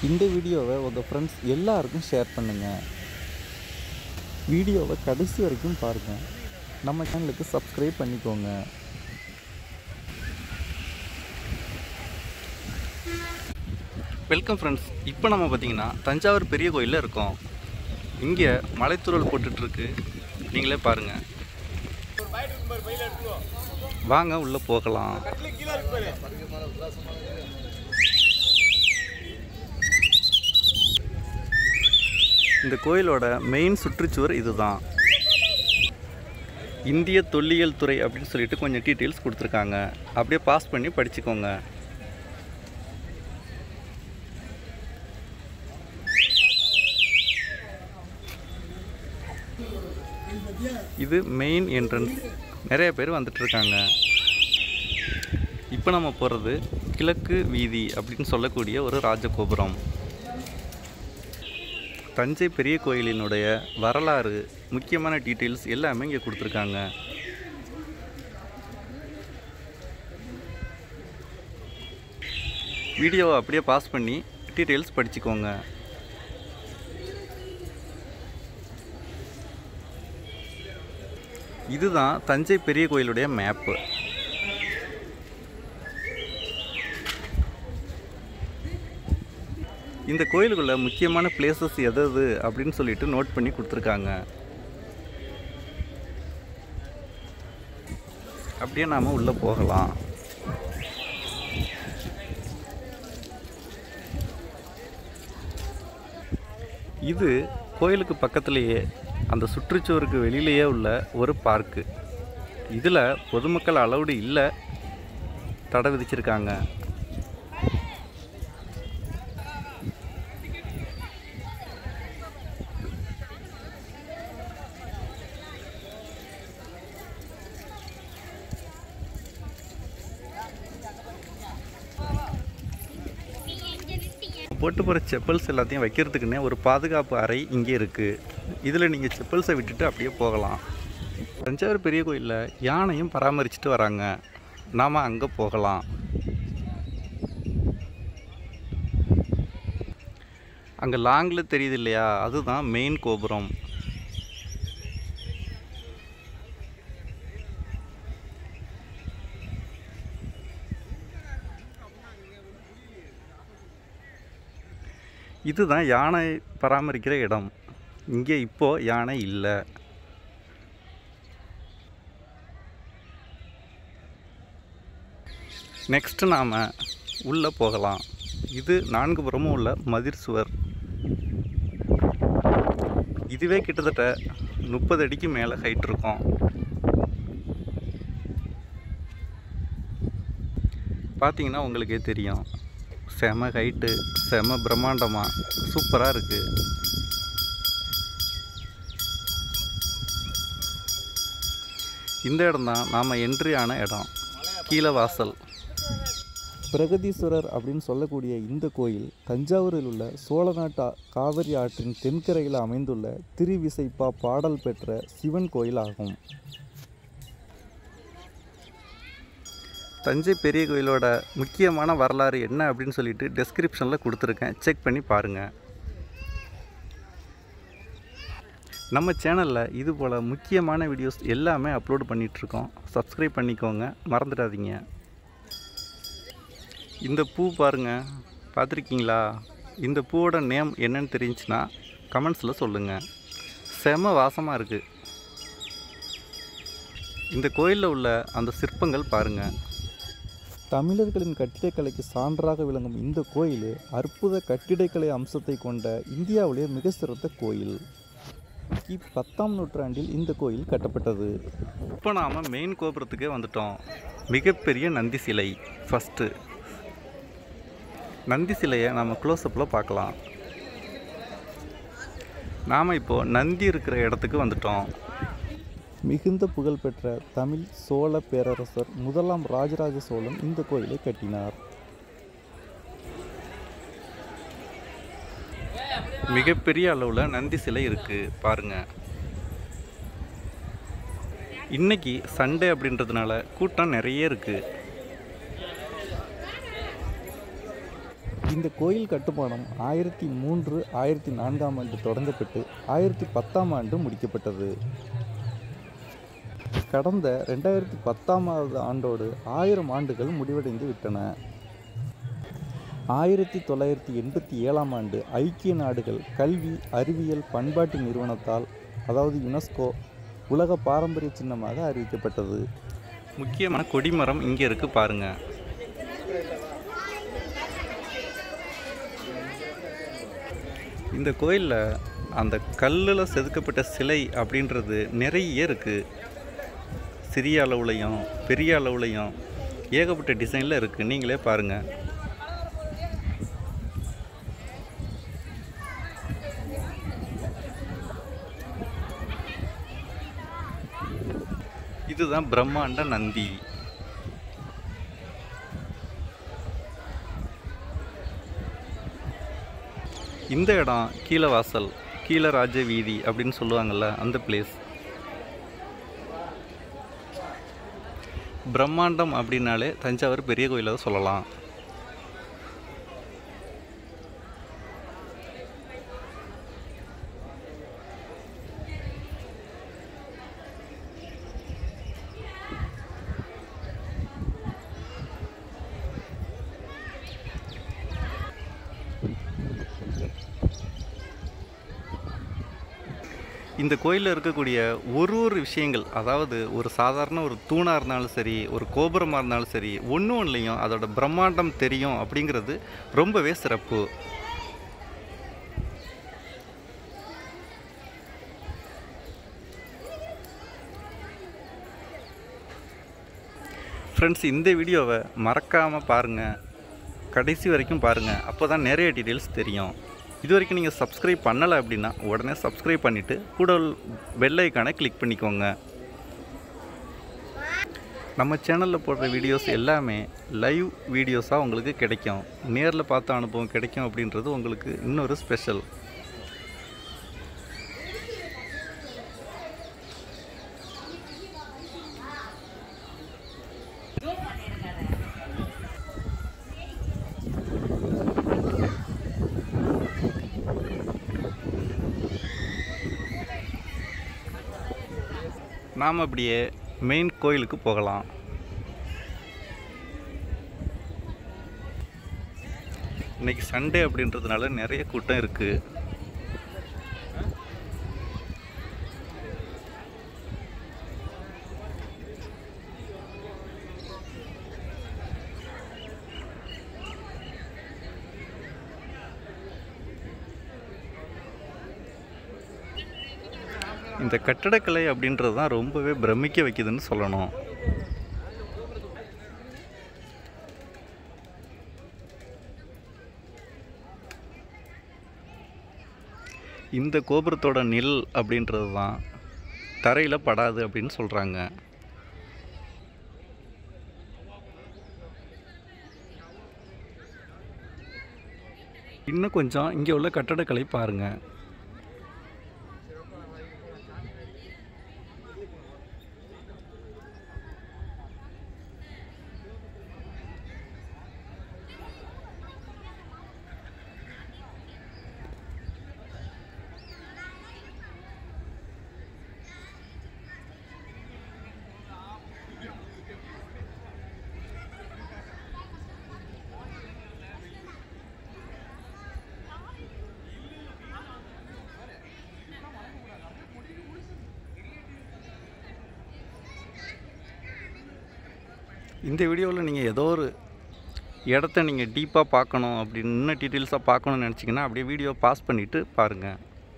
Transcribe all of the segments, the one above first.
இந்த வீடியோவை உங்கள் ஃப்ரெண்ட்ஸ் எல்லாருக்கும் ஷேர் பண்ணுங்கள் வீடியோவை கடைசி வரைக்கும் பாருங்கள் நம்ம சேனலுக்கு சப்ஸ்கிரைப் பண்ணிக்கோங்க வெல்கம் ஃப்ரெண்ட்ஸ் இப்போ நம்ம பார்த்தீங்கன்னா தஞ்சாவூர் பெரிய கோயிலில் இருக்கோம் இங்கே மலைத்தூரல் போட்டுட்ருக்கு நீங்களே பாருங்கள் வாங்க உள்ளே போகலாம் இந்த கோயிலோட மெயின் சுற்றுச்சுவர் இதுதான் இந்திய தொல்லியல் துறை அப்படின்னு சொல்லிட்டு கொஞ்சம் டீட்டெயில்ஸ் கொடுத்துருக்காங்க அப்படியே பாஸ் பண்ணி படிச்சுக்கோங்க இது மெயின் என்ட்ரன்ஸ் நிறைய பேர் வந்துட்டு இருக்காங்க இப்போ நம்ம போகிறது கிழக்கு வீதி அப்படின்னு சொல்லக்கூடிய ஒரு ராஜகோபுரம் தஞ்சை பெரிய கோயிலினுடைய வரலாறு முக்கியமான டீட்டெயில்ஸ் எல்லாமே இங்கே கொடுத்துருக்காங்க வீடியோவை அப்படியே பாஸ் பண்ணி டீட்டெயில்ஸ் படிச்சுக்கோங்க இதுதான் தஞ்சை பெரிய கோயிலுடைய மேப்பு இந்த கோயிலுக்குள்ள முக்கியமான பிளேசஸ் எது எது அப்படின்னு சொல்லிட்டு நோட் பண்ணி கொடுத்துருக்காங்க அப்படியே நாம் உள்ளே போகலாம் இது கோயிலுக்கு பக்கத்துலேயே அந்த சுற்றுச்சுவருக்கு வெளியிலேயே உள்ள ஒரு பார்க்கு இதில் பொதுமக்கள் அலௌடு இல்லை தடை விதிச்சிருக்காங்க போட்டு போகிற செப்பல்ஸ் எல்லாத்தையும் வைக்கிறதுக்குன்னே ஒரு பாதுகாப்பு அறை இங்கே இருக்குது இதில் நீங்கள் செப்பல்ஸை விட்டுட்டு அப்படியே போகலாம் தஞ்சாவூர் பெரிய கோயிலில் யானையும் பராமரிச்சுட்டு வராங்க நாம் அங்கே போகலாம் அங்கே லாங்கில் தெரியுது இல்லையா அதுதான் மெயின் கோபுரம் இதுதான் யானை பராமரிக்கிற இடம் இங்கே இப்போது யானை இல்லை நெக்ஸ்ட்டு நாம் உள்ளே போகலாம் இது நான்கு புறமும் உள்ள மதிர் சுவர் இதுவே கிட்டத்தட்ட முப்பது அடிக்கு மேலே ஹைட் இருக்கும் பார்த்தீங்கன்னா உங்களுக்கே தெரியும் செம ஹைட்டு செம பிரம்மாண்டமாக சூப்பராக இருக்குது இந்த இடம் தான் நாம் என்ட்ரி ஆன இடம் கீழே வாசல் பிரகதீஸ்வரர் அப்படின்னு சொல்லக்கூடிய இந்த கோயில் தஞ்சாவூரில் உள்ள சோழநாட்டு காவிரி ஆற்றின் தென்கரையில் அமைந்துள்ள திருவிசைப்பா பாடல் பெற்ற சிவன் கோயில் ஆகும் தஞ்சை பெரிய கோயிலோட முக்கியமான வரலாறு என்ன அப்படின்னு சொல்லிட்டு டெஸ்கிரிப்ஷனில் கொடுத்துருக்கேன் செக் பண்ணி பாருங்கள் நம்ம சேனலில் இது போல் முக்கியமான வீடியோஸ் எல்லாமே அப்லோட் பண்ணிகிட்ருக்கோம் சப்ஸ்கிரைப் பண்ணிக்கோங்க மறந்துடாதீங்க இந்த பூ பாருங்கள் பார்த்துருக்கீங்களா இந்த பூவோட நேம் என்னன்னு தெரிஞ்சுன்னா கமெண்ட்ஸில் சொல்லுங்கள் செம வாசமாக இருக்குது இந்த கோயிலில் உள்ள அந்த சிற்பங்கள் பாருங்கள் தமிழர்களின் கட்டிடக்கலைக்கு சான்றாக விளங்கும் இந்த கோயில் அற்புத கட்டிடக்கலை அம்சத்தை கொண்ட இந்தியாவிலே மிக சிறந்த கோயில் கி பத்தாம் நூற்றாண்டில் இந்த கோயில் கட்டப்பட்டது இப்போ நாம் மெயின் கோபுரத்துக்கே வந்துட்டோம் மிகப்பெரிய நந்தி சிலை ஃபஸ்ட்டு நந்தி சிலையை நம்ம க்ளோஸ்அப்பில் பார்க்கலாம் நாம் இப்போது நந்தி இருக்கிற இடத்துக்கு வந்துட்டோம் மிகுந்த புகழ்பெற்ற தமிழ் சோழ பேரரசர் முதலாம் ராஜராஜ சோழன் இந்த கோயிலை கட்டினார் மிகப்பெரிய அளவில் நந்தி சிலை இருக்குது பாருங்க இன்னைக்கு சண்டே அப்படின்றதுனால கூட்டம் நிறைய இருக்குது இந்த கோயில் கட்டுமானம் ஆயிரத்தி மூன்று ஆயிரத்தி நான்காம் ஆண்டு தொடங்கப்பட்டு ஆயிரத்தி பத்தாம் ஆண்டு முடிக்கப்பட்டது கடந்த ரெண்டாயிரத்தி பத்தாமாவது ஆண்டோடு ஆயிரம் ஆண்டுகள் முடிவடைந்து விட்டன ஆயிரத்தி தொள்ளாயிரத்தி எண்பத்தி ஏழாம் ஆண்டு ஐக்கிய நாடுகள் கல்வி அறிவியல் பண்பாட்டு நிறுவனத்தால் அதாவது யுனெஸ்கோ உலக பாரம்பரிய சின்னமாக அறிவிக்கப்பட்டது முக்கியமான கொடிமரம் இங்கே இருக்கு பாருங்க இந்த கோயிலில் அந்த கல்லில் செதுக்கப்பட்ட சிலை அப்படின்றது நிறைய இருக்குது சிறிய அளவுலையும் பெரிய அளவுலையும் ஏகப்பட்ட டிசைனில் இருக்குது நீங்களே பாருங்கள் இதுதான் பிரம்மாண்ட நந்தி இந்த இடம் கீழவாசல் கீழராஜ வீதி அப்படின்னு சொல்லுவாங்கள்ல அந்த பிளேஸ் பிரம்மாண்டம் அப்படின்னாலே தஞ்சாவூர் பெரிய கோயிலை சொல்லலாம் இந்த கோயிலில் இருக்கக்கூடிய ஒரு ஒரு விஷயங்கள் அதாவது ஒரு சாதாரண ஒரு தூணாக இருந்தாலும் சரி ஒரு கோபுரமாக இருந்தாலும் சரி ஒன்று ஒன்றுலையும் அதோட பிரம்மாண்டம் தெரியும் அப்படிங்கிறது ரொம்பவே சிறப்பு ஃப்ரெண்ட்ஸ் இந்த வீடியோவை மறக்காமல் பாருங்கள் கடைசி வரைக்கும் பாருங்கள் அப்போ தான் நிறைய டீட்டெயில்ஸ் தெரியும் இது வரைக்கும் நீங்கள் சப்ஸ்கிரைப் பண்ணலை அப்படின்னா உடனே சப்ஸ்கிரைப் பண்ணிவிட்டு கூட பெல் ஐக்கானை கிளிக் பண்ணிக்கோங்க நம்ம சேனலில் போடுற வீடியோஸ் எல்லாமே லைவ் வீடியோஸாக உங்களுக்கு கிடைக்கும் நேரில் பார்த்த அனுபவம் கிடைக்கும் அப்படின்றது உங்களுக்கு இன்னொரு ஸ்பெஷல் நாம் அப்படியே மெயின் கோயிலுக்கு போகலாம் இன்னைக்கு சண்டே அப்படின்றதுனால நிறைய கூட்டம் இருக்குது இந்த கட்டடக்கலை அப்படின்றது தான் ரொம்பவே பிரமிக்க வைக்குதுன்னு சொல்லணும் இந்த கோபுரத்தோட நில் அப்படின்றது தான் தரையில் படாது அப்படின்னு சொல்கிறாங்க இன்னும் கொஞ்சம் இங்கே உள்ள கட்டடக்கலை பாருங்கள் இந்த வீடியோவில் நீங்கள் ஏதோ ஒரு இடத்த நீங்கள் டீப்பாக பார்க்கணும் அப்படின்னு இன்னும் டீட்டெயில்ஸாக பார்க்கணும்னு நினச்சிங்கன்னா அப்படியே வீடியோ பாஸ் பண்ணிவிட்டு பாருங்கள்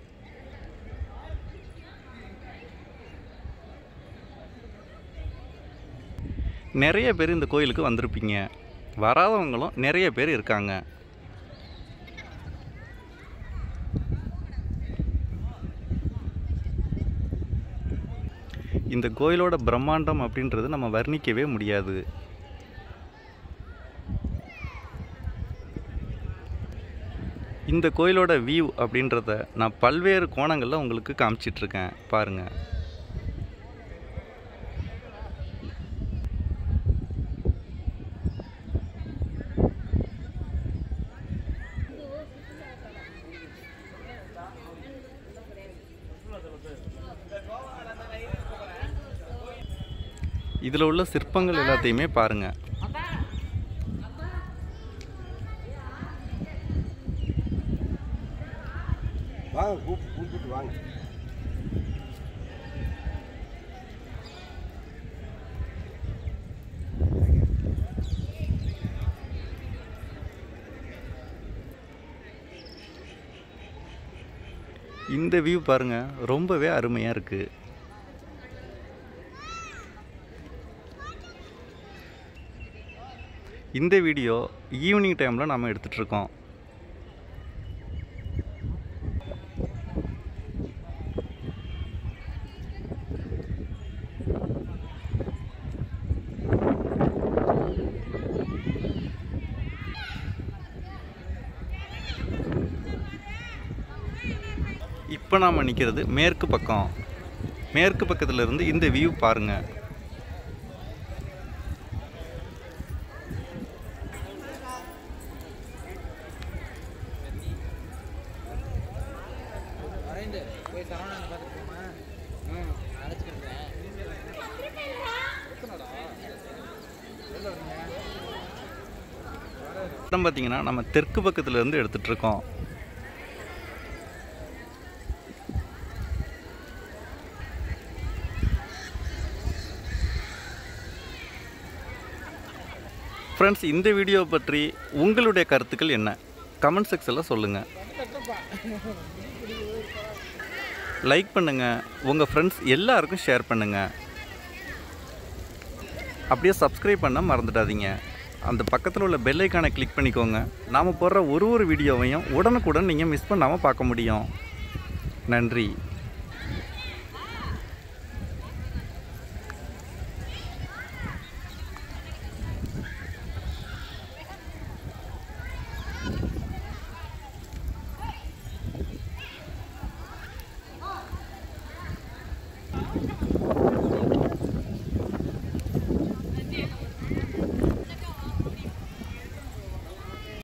நிறைய பேர் இந்த கோயிலுக்கு வந்திருப்பீங்க வராதவங்களும் நிறைய பேர் இருக்காங்க இந்த கோயிலோட பிரம்மாண்டம் அப்படின்றது நம்ம வர்ணிக்கவே முடியாது இந்த கோயிலோட வியூ அப்படின்றத நான் பல்வேறு கோணங்களில் உங்களுக்கு காமிச்சிட்ருக்கேன் பாருங்கள் இதில் உள்ள சிற்பங்கள் எல்லாத்தையுமே பாருங்கள் வாங்க கூப்பிட்டு கூப்பிட்டு வாங்க இந்த வியூ பாருங்கள் ரொம்பவே அருமையாக இருக்குது இந்த வீடியோ ஈவினிங் டைமில் நாம் எடுத்துகிட்ருக்கோம் இப்போ நாம் நிற்கிறது மேற்கு பக்கம் மேற்கு பக்கத்துல இருந்து இந்த வியூ பாருங்கள் வரைந்து போய் சரவணன் பார்த்துருக்கோமா ம் அழைச்சிக்கிட்டேன் படம் பார்த்தீங்கன்னா நம்ம தெற்கு பக்கத்துல இருந்து எடுத்துட்டு இருக்கோம் ஃப்ரெண்ட்ஸ் இந்த வீடியோ பற்றி உங்களுடைய கருத்துக்கள் என்ன கமெண்ட் செக்ஷனில் சொல்லுங்கள் லைக் பண்ணுங்கள் உங்கள் ஃப்ரெண்ட்ஸ் எல்லாருக்கும் ஷேர் பண்ணுங்கள் அப்படியே சப்ஸ்கிரைப் பண்ண மறந்துடாதீங்க அந்த பக்கத்தில் உள்ள பெல் ஐக்கானை கிளிக் பண்ணிக்கோங்க நாம் போடுற ஒரு ஒரு வீடியோவையும் உடனுக்குடன் நீங்கள் மிஸ் பண்ணாமல் பார்க்க முடியும் நன்றி